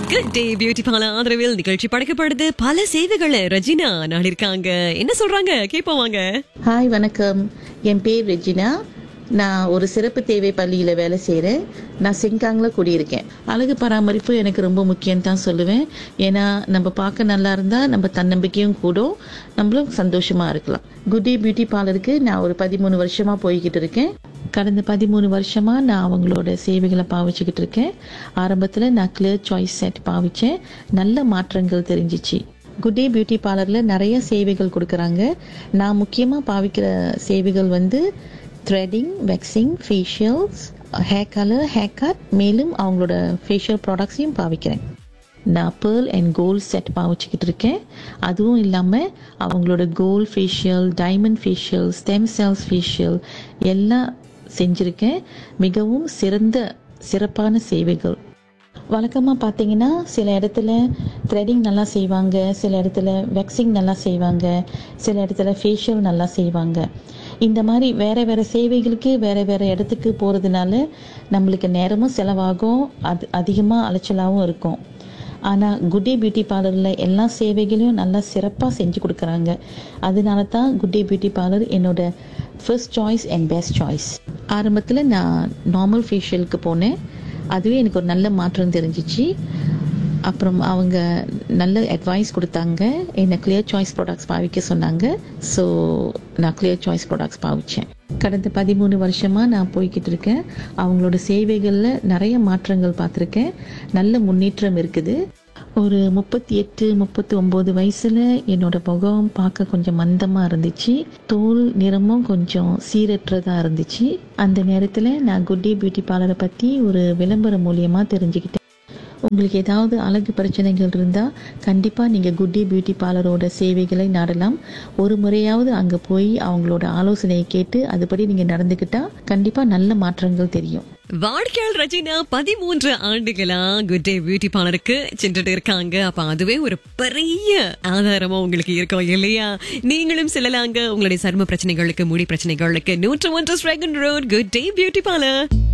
good day beauty parlour ஆதரவில் நிகழ்ச்சி படைக்கப்படுது பல சேவைகளை ரஜினா நாளிருக்காங்க என்ன சொல்றாங்க கேட்போம் வாங்க ஹாய் வணக்கம் என் பேர் ரெஜினா நான் ஒரு சிறப்பு தேவை பள்ளியில் வேலை செய்கிறேன் நான் செங்காங்கில் குடியிருக்கேன் அழகு பராமரிப்பு எனக்கு ரொம்ப முக்கியம் தான் சொல்லுவேன் ஏன்னா நம்ம பார்க்க நல்லா இருந்தால் நம்ம தன்னம்பிக்கையும் கூடும் நம்மளும் சந்தோஷமாக இருக்கலாம் குட் டே பியூட்டி பார்லருக்கு நான் ஒரு பதிமூணு வருஷமாக போய்கிட்டு இருக்கேன் கடந்த பதிமூணு வருஷமாக நான் அவங்களோட சேவைகளை பாவிச்சுக்கிட்டு இருக்கேன் ஆரம்பத்தில் நான் கிளியர் சாய்ஸ் செட் பாவிச்சேன் நல்ல மாற்றங்கள் தெரிஞ்சிச்சு குட் டே பியூட்டி பார்லரில் நிறைய சேவைகள் கொடுக்குறாங்க நான் முக்கியமாக பாவிக்கிற சேவைகள் வந்து threading waxing facials hair colour hair cut மேலும் அவங்களோட ஃபேஷியல் ப்ராடக்ட்ஸையும் பாவிக்கிறேன் நான் பேர்ல் அண்ட் கோல்ட் செட் பாவிச்சுக்கிட்டு இருக்கேன் அதுவும் இல்லாமல் அவங்களோட gold facial diamond facial stem cells facial எல்லாம் செஞ்சுருக்கேன் மிகவும் சிறந்த சிறப்பான சேவைகள் வழக்கமாக பார்த்தீங்கன்னா சில இடத்துல த்ரெடிங் நல்லா செய்வாங்க சில இடத்துல வெக்ஸிங் நல்லா செய்வாங்க சில இடத்துல ஃபேஷியல் நல்லா செய்வாங்க இந்த மாதிரி வேறு வேறு சேவைகளுக்கு வேறு வேறு இடத்துக்கு போகிறதுனால நம்மளுக்கு நேரமும் செலவாகும் அது அதிகமாக அலைச்சலாகவும் இருக்கும் ஆனால் குட்டே பியூட்டி பார்லரில் எல்லா சேவைகளையும் நல்லா சிறப்பாக செஞ்சு கொடுக்குறாங்க அதனால தான் குட்டே பியூட்டி பார்லர் என்னோட first choice and best choice ஆரம்பத்தில் நான் நார்மல் ஃபேஷியலுக்கு போனேன் அதுவே எனக்கு ஒரு நல்ல மாற்றம் தெரிஞ்சிச்சு அப்புறம் அவங்க நல்ல அட்வைஸ் கொடுத்தாங்க என்னை கிளியர் சாய்ஸ் ப்ராடக்ட்ஸ் பாவிக்க சொன்னாங்க ஸோ நான் கிளியர் சாய்ஸ் ப்ராடக்ட்ஸ் பாவிச்சேன் கடந்த பதிமூணு வருஷமாக நான் போய்கிட்டு இருக்கேன் அவங்களோட சேவைகளில் நிறைய மாற்றங்கள் பார்த்துருக்கேன் நல்ல முன்னேற்றம் இருக்குது ஒரு முப்பத்தி எட்டு முப்பத்தி ஒம்பது வயசில் என்னோட முகம் பார்க்க கொஞ்சம் மந்தமாக இருந்துச்சு தோல் நிறமும் கொஞ்சம் சீரற்றதாக இருந்துச்சு அந்த நேரத்தில் நான் குட் டே பியூட்டி பார்லரை பற்றி ஒரு விளம்பரம் மூலியமாக தெரிஞ்சுக்கிட்டேன் உங்களுக்கு ஏதாவது அழகு பிரச்சனைகள் இருந்தால் கண்டிப்பாக நீங்கள் குட் டே பியூட்டி பார்லரோட சேவைகளை நாடலாம் ஒரு முறையாவது அங்கே போய் அவங்களோட ஆலோசனையை கேட்டு அதுபடி நீங்கள் நடந்துக்கிட்டால் கண்டிப்பாக நல்ல மாற்றங்கள் தெரியும் வாடிக்கையாளர் ரஜினா பதிமூன்று ஆண்டுகளா குட் டே பியூட்டி பார்லருக்கு சென்றுட்டு இருக்காங்க அப்ப அதுவே ஒரு பெரிய ஆதாரமா உங்களுக்கு இருக்கும் இல்லையா நீங்களும் செல்லலாங்க உங்களுடைய சர்ம பிரச்சனைகளுக்கு முடி பிரச்சனைகளுக்கு நூற்று ஒன்று ஸ்ட்ரைகன் road good day beauty parlour